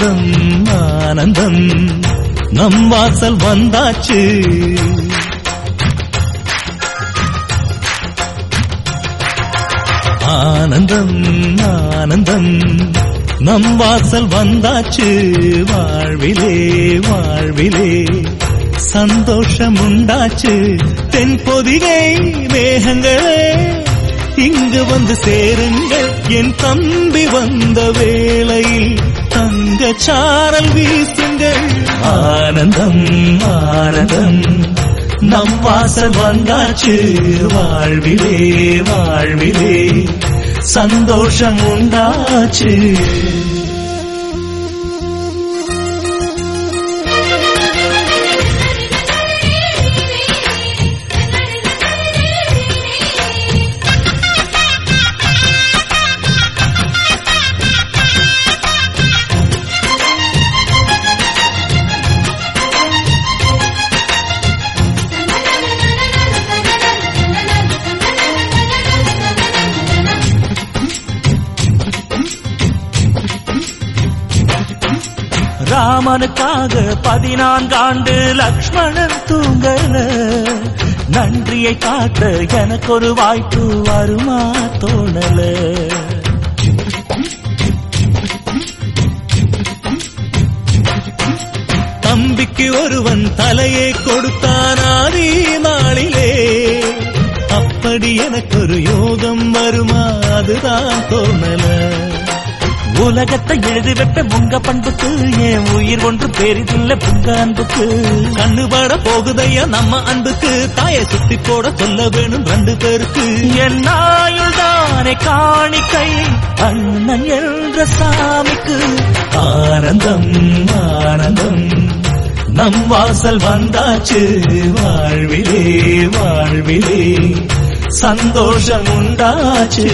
ஆனந்தம் ஆனந்தம் நம் வாசல் வந்தாச்சு ஆனந்தம் ஆனந்தம் நம் வாசல் வந்தாச்சு வாழ்விலே வாழ்விலே சந்தோஷம் உண்டாச்சு தென் பொதிகை மேகங்களே இங்கு வந்து சேருங்கள் என் தம்பி வந்த வேளையில் தங்க சாரல் வீசுங்கள் ஆனந்தம் ஆனந்தம் நம் வாசல் வந்தாச்சு வாழ்விலே வாழ்விலே சந்தோஷம் உண்டாச்சு ராமனுக்காக பதினான்காண்டு லக்ஷ்மணன் தூங்கல நன்றியை காட்ட எனக்கு ஒரு வாய்ப்பு வருமா தோணல தம்பிக்கு ஒருவன் தலையை கொடுத்தான் ஆதி நாளிலே அப்படி எனக்கு ஒரு யோகம் வருமா அதுதான் தோணல உலகத்தை எழுதி வைப்ப உங்க பண்புக்கு என் உயிர் ஒன்று பெரிதில்ல உங்க அன்புக்கு கண்ணுபட போகுதையா நம்ம அன்புக்கு தாயை சுத்தி போட சொல்ல வேணும் ரெண்டு பேருக்கு என் நாயுள் தானே காணிக்கை அண்ணன் என்ற சாமிக்கு ஆனந்தம் ஆனந்தம் நம் வாசல் வந்தாச்சு வாழ்விலே வாழ்விலே சந்தோஷம் உண்டாச்சு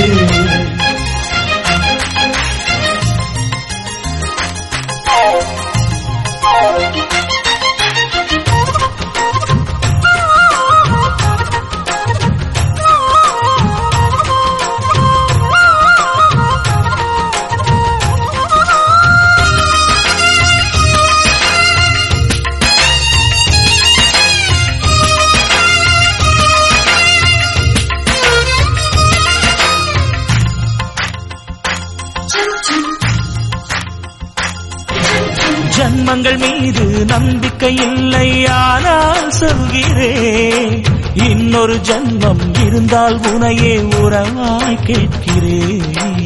ஜன்மங்கள் மீது நம்பிக்கை இல்லை ஆனால் சொல்கிறேன் இன்னொரு ஜன்மம் இருந்தால் உனையே உறவாய் கேட்கிறேன்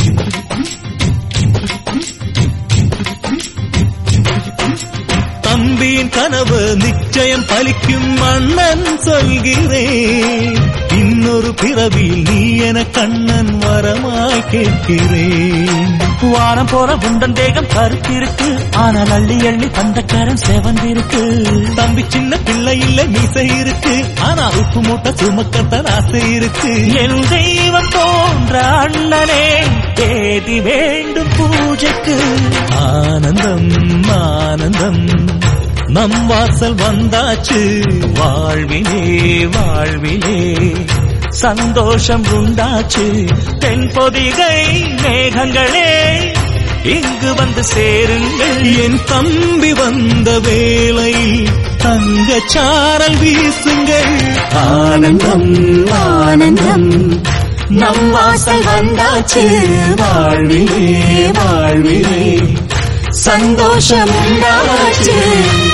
தம்பியின் கனவு நிச்சயம் பலிக்கும் மன்னன் சொல்கிறேன் இன்னொரு பிறவியில் நீ என கண்ணன் வரமாய் கேட்கிறேன் வானம் போல உண்டன் தேகம் கருத்திருக்கு ஆனால் அள்ளி அள்ளி தந்தக்காரன் செவந்திருக்கு தம்பி சின்ன பிள்ளை இல்ல மீசை இருக்கு ஆனா உப்பு மூட்டை சுமக்கத்தான் ஆசை இருக்கு என் தெய்வம் போன்ற அண்ணனே தேதி வேண்டும் பூஜைக்கு ஆனந்தம் ஆனந்தம் நம் வாசல் வந்தாச்சு வாழ்விலே வாழ்விலே சந்தோஷம் உண்டாச்சு தென்பொதிகை மேகங்களே இங்கு வந்து சேருங்கள் என் தம்பி வந்த வேளையில் தங்க சாரல் வீசுங்கள் ஆனந்தம் ஆனந்தம் நம் வாசல் வந்தாச்சு வாழ்விலே வாழ்விலே சந்தோஷம் உண்டாச்சு